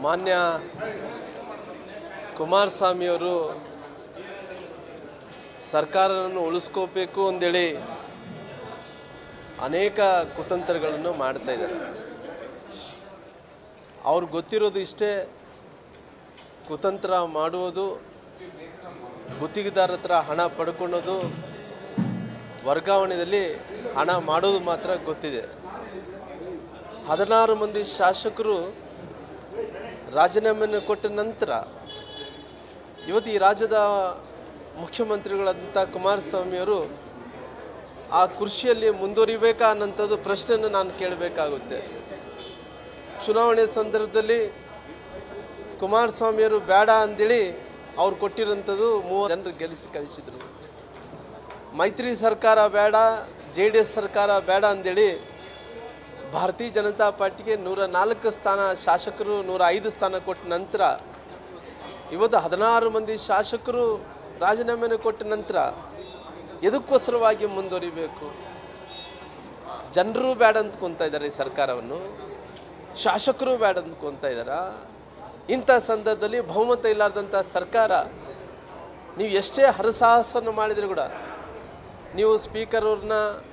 ಮಾನ್ಯ ಕುಮಾರಸ್ವಾಮಿಯವರು ಸರ್ಕಾರವನ್ನು ಉಳಿಸ್ಕೋಬೇಕು ಅಂದೇಳಿ ಅನೇಕ ಕುತಂತ್ರಗಳನ್ನು ಮಾಡ್ತಾ ಇದ್ದಾರೆ ಅವ್ರಿಗೆ ಗೊತ್ತಿರೋದು ಇಷ್ಟೇ ಕುತಂತ್ರ ಮಾಡುವುದು ಗುತ್ತಿಗೆದಾರ ಹತ್ರ ಹಣ ಪಡ್ಕೊಳ್ಳೋದು ವರ್ಗಾವಣೆಯಲ್ಲಿ ಹಣ ಮಾಡೋದು ಮಾತ್ರ ಗೊತ್ತಿದೆ ಹದಿನಾರು ಮಂದಿ ಶಾಸಕರು ರಾಜೀನಾಮೆಯನ್ನು ಕೊಟ್ಟ ನಂತರ ಇವತ್ತು ಈ ರಾಜ್ಯದ ಮುಖ್ಯಮಂತ್ರಿಗಳಾದಂಥ ಕುಮಾರಸ್ವಾಮಿಯವರು ಆ ಕೃಷಿಯಲ್ಲಿ ಮುಂದುವರಿಬೇಕಾ ಅನ್ನೋಂಥದ್ದು ಪ್ರಶ್ನೆಯನ್ನು ನಾನು ಕೇಳಬೇಕಾಗುತ್ತೆ ಚುನಾವಣೆ ಸಂದರ್ಭದಲ್ಲಿ ಕುಮಾರಸ್ವಾಮಿಯವರು ಬೇಡ ಅಂದೇಳಿ ಅವ್ರು ಕೊಟ್ಟಿರೋಂಥದ್ದು ಮೂವತ್ತು ಜನರು ಗೆಲ್ಲಿಸಿ ಕಳಿಸಿದರು ಮೈತ್ರಿ ಸರ್ಕಾರ ಬೇಡ ಜೆ ಡಿ ಎಸ್ ಸರ್ಕಾರ ಬೇಡ ಅಂದೇಳಿ ಭಾರತೀಯ ಜನತಾ ಪಾರ್ಟಿಗೆ ನೂರ ನಾಲ್ಕು ಸ್ಥಾನ ಶಾಸಕರು ನೂರ ಐದು ಸ್ಥಾನ ಕೊಟ್ಟ ನಂತರ ಇವತ್ತು ಹದಿನಾರು ಮಂದಿ ಶಾಸಕರು ರಾಜೀನಾಮೆಯನ್ನು ಕೊಟ್ಟ ನಂತರ ಎದಕ್ಕೋಸ್ಕರವಾಗಿ ಮುಂದುವರಿಬೇಕು ಜನರು ಬೇಡ ಅಂದ್ಕೊತಾ ಇದ್ದಾರೆ ಈ ಸರ್ಕಾರವನ್ನು ಶಾಸಕರು ಬೇಡ ಅಂದ್ಕೊತಾ ಇದ್ದಾರಾ ಇಂಥ ಸಂದರ್ಭದಲ್ಲಿ ಬಹುಮತ ಇಲ್ಲಾರ್ದಂಥ ಸರ್ಕಾರ ನೀವು ಎಷ್ಟೇ ಹರಸಾಹಸವನ್ನು ಮಾಡಿದರೂ ಕೂಡ ನೀವು ಸ್ಪೀಕರ್ ಅವ್ರನ್ನ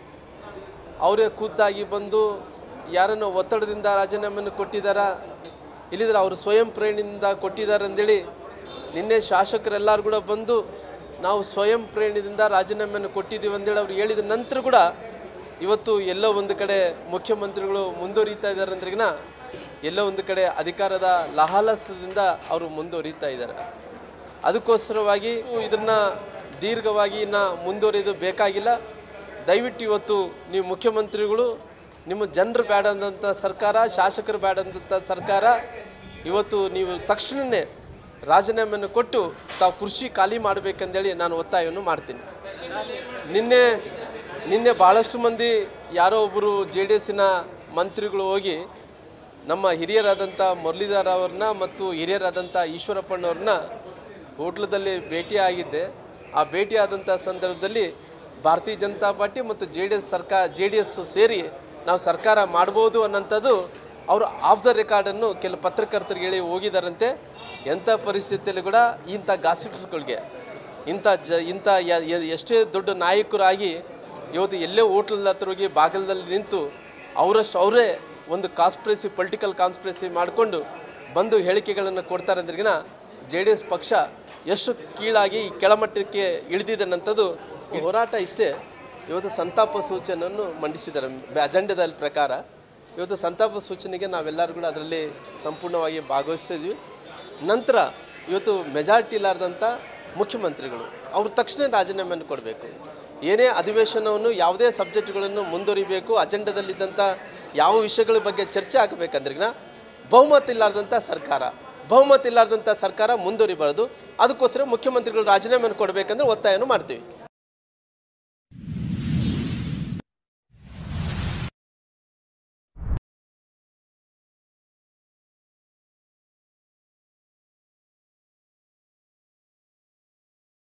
ಅವರೇ ಖುದ್ದಾಗಿ ಬಂದು ಯಾರನ್ನು ಒತ್ತಡದಿಂದ ರಾಜೀನಾಮೆಯನ್ನು ಕೊಟ್ಟಿದ್ದಾರಾ ಇಲ್ಲಿದ್ರೆ ಅವರು ಸ್ವಯಂ ಪ್ರೇರಣೆಯಿಂದ ಕೊಟ್ಟಿದ್ದಾರೆ ಅಂದೇಳಿ ನಿನ್ನೆ ಶಾಸಕರೆಲ್ಲರೂ ಕೂಡ ಬಂದು ನಾವು ಸ್ವಯಂ ಪ್ರೇರಣೆಯಿಂದ ರಾಜೀನಾಮೆಯನ್ನು ಕೊಟ್ಟಿದ್ದೀವಿ ಅಂದೇಳಿ ಅವ್ರು ಹೇಳಿದ ನಂತರ ಕೂಡ ಇವತ್ತು ಎಲ್ಲೋ ಒಂದು ಕಡೆ ಮುಖ್ಯಮಂತ್ರಿಗಳು ಮುಂದುವರಿತಾ ಇದ್ದಾರೆ ಅಂದ್ರಿಗಿನ ಎಲ್ಲೋ ಒಂದು ಕಡೆ ಅಧಿಕಾರದ ಲಹಾಲಸದಿಂದ ಅವರು ಮುಂದುವರಿತಾ ಇದ್ದಾರೆ ಅದಕ್ಕೋಸ್ಕರವಾಗಿ ಇದನ್ನು ದೀರ್ಘವಾಗಿ ಇನ್ನು ಮುಂದುವರಿಯೋದು ಬೇಕಾಗಿಲ್ಲ ದಯವಿಟ್ಟು ಇವತ್ತು ನೀವು ಮುಖ್ಯಮಂತ್ರಿಗಳು ನಿಮ್ಮ ಜನರು ಬೇಡ ಅಂದಂಥ ಸರ್ಕಾರ ಶಾಸಕರು ಬೇಡ ಅಂದಂಥ ಸರ್ಕಾರ ಇವತ್ತು ನೀವು ತಕ್ಷಣವೇ ರಾಜೀನಾಮೆಯನ್ನು ಕೊಟ್ಟು ತಾವು ಕೃಷಿ ಖಾಲಿ ಮಾಡಬೇಕಂದೇಳಿ ನಾನು ಒತ್ತಾಯವನ್ನು ಮಾಡ್ತೀನಿ ನಿನ್ನೆ ನಿನ್ನೆ ಭಾಳಷ್ಟು ಮಂದಿ ಯಾರೋ ಒಬ್ಬರು ಜೆ ಡಿ ಎಸ್ಸಿನ ಮಂತ್ರಿಗಳು ಹೋಗಿ ನಮ್ಮ ಹಿರಿಯರಾದಂಥ ಮುರಳೀಧರ್ ಅವ್ರನ್ನ ಮತ್ತು ಹಿರಿಯರಾದಂಥ ಈಶ್ವರಪ್ಪಣ್ಣವ್ರನ್ನ ಹೋಟ್ಲದಲ್ಲಿ ಭೇಟಿಯಾಗಿದ್ದೆ ಆ ಭೇಟಿಯಾದಂಥ ಸಂದರ್ಭದಲ್ಲಿ ಭಾರತೀಯ ಜನತಾ ಪಾರ್ಟಿ ಮತ್ತು ಜೆ ಡಿ ಎಸ್ ಸರ್ಕಾರ ಜೆ ಡಿ ಎಸ್ ಸೇರಿ ನಾವು ಸರ್ಕಾರ ಮಾಡ್ಬೋದು ಅನ್ನೋಂಥದ್ದು ಅವರು ಆಫ್ ದ ರೆಕಾರ್ಡನ್ನು ಕೆಲವು ಪತ್ರಕರ್ತರಿಗೆ ಹೇಳಿ ಹೋಗಿದ್ದಾರಂತೆ ಎಂಥ ಪರಿಸ್ಥಿತಿಯಲ್ಲಿ ಕೂಡ ಇಂಥ ಗಾಸಿಪ್ಸ್ಗಳಿಗೆ ಇಂಥ ಜ ಇಂಥ ಯ- ಯ- ಎಷ್ಟೇ ದೊಡ್ಡ ನಾಯಕರಾಗಿ ಇವತ್ತು ಎಲ್ಲೇ ಹೋಟ್ಲದ ಹತ್ರ ಹೋಗಿ ಬಾಗಿಲದಲ್ಲಿ ನಿಂತು ಅವರಷ್ಟು ಅವರೇ ಒಂದು ಕಾನ್ಸ್ಪಿರಸಿ ಪೊಲಿಟಿಕಲ್ ಕಾನ್ಸ್ಪಿರಸಿ ಮಾಡಿಕೊಂಡು ಬಂದು ಹೇಳಿಕೆಗಳನ್ನು ಕೊಡ್ತಾರೆ ಅಂದ್ರಿಗಿನ ಜೆ ಡಿ ಎಸ್ ಪಕ್ಷ ಎಷ್ಟು ಕೀಳಾಗಿ ಕೆಳಮಟ್ಟಕ್ಕೆ ಇಳಿದಿದೆ ಅನ್ನೋಂಥದ್ದು ಈ ಹೋರಾಟ ಇಷ್ಟೇ ಇವತ್ತು ಸಂತಾಪ ಸೂಚನೆಯನ್ನು ಮಂಡಿಸಿದ್ದಾರೆ ಅಜೆಂಡದ ಪ್ರಕಾರ ಇವತ್ತು ಸಂತಾಪ ಸೂಚನೆಗೆ ನಾವೆಲ್ಲರೂ ಕೂಡ ಅದರಲ್ಲಿ ಸಂಪೂರ್ಣವಾಗಿ ಭಾಗವಹಿಸಿದ್ವಿ ನಂತರ ಇವತ್ತು ಮೆಜಾರಿಟಿ ಇಲ್ಲಾರ್ದಂಥ ಮುಖ್ಯಮಂತ್ರಿಗಳು ಅವರು ತಕ್ಷಣ ರಾಜೀನಾಮೆಯನ್ನು ಕೊಡಬೇಕು ಏನೇ ಅಧಿವೇಶನವನ್ನು ಯಾವುದೇ ಸಬ್ಜೆಕ್ಟ್ಗಳನ್ನು ಮುಂದುವರಿಬೇಕು ಅಜೆಂಡದಲ್ಲಿದ್ದಂಥ ಯಾವ ವಿಷಯಗಳ ಬಗ್ಗೆ ಚರ್ಚೆ ಆಗಬೇಕಂದ್ರಿಗಿನ ಬಹುಮತ ಇಲ್ಲಾರ್ದಂಥ ಸರ್ಕಾರ ಬಹುಮತ ಇಲ್ಲಾರ್ದಂಥ ಸರ್ಕಾರ ಮುಂದುವರಿಬಾರ್ದು ಅದಕ್ಕೋಸ್ಕರ ಮುಖ್ಯಮಂತ್ರಿಗಳು ರಾಜೀನಾಮೆಯನ್ನು ಕೊಡಬೇಕಂದ್ರೆ ಒತ್ತಾಯವನ್ನು ಮಾಡ್ತೀವಿ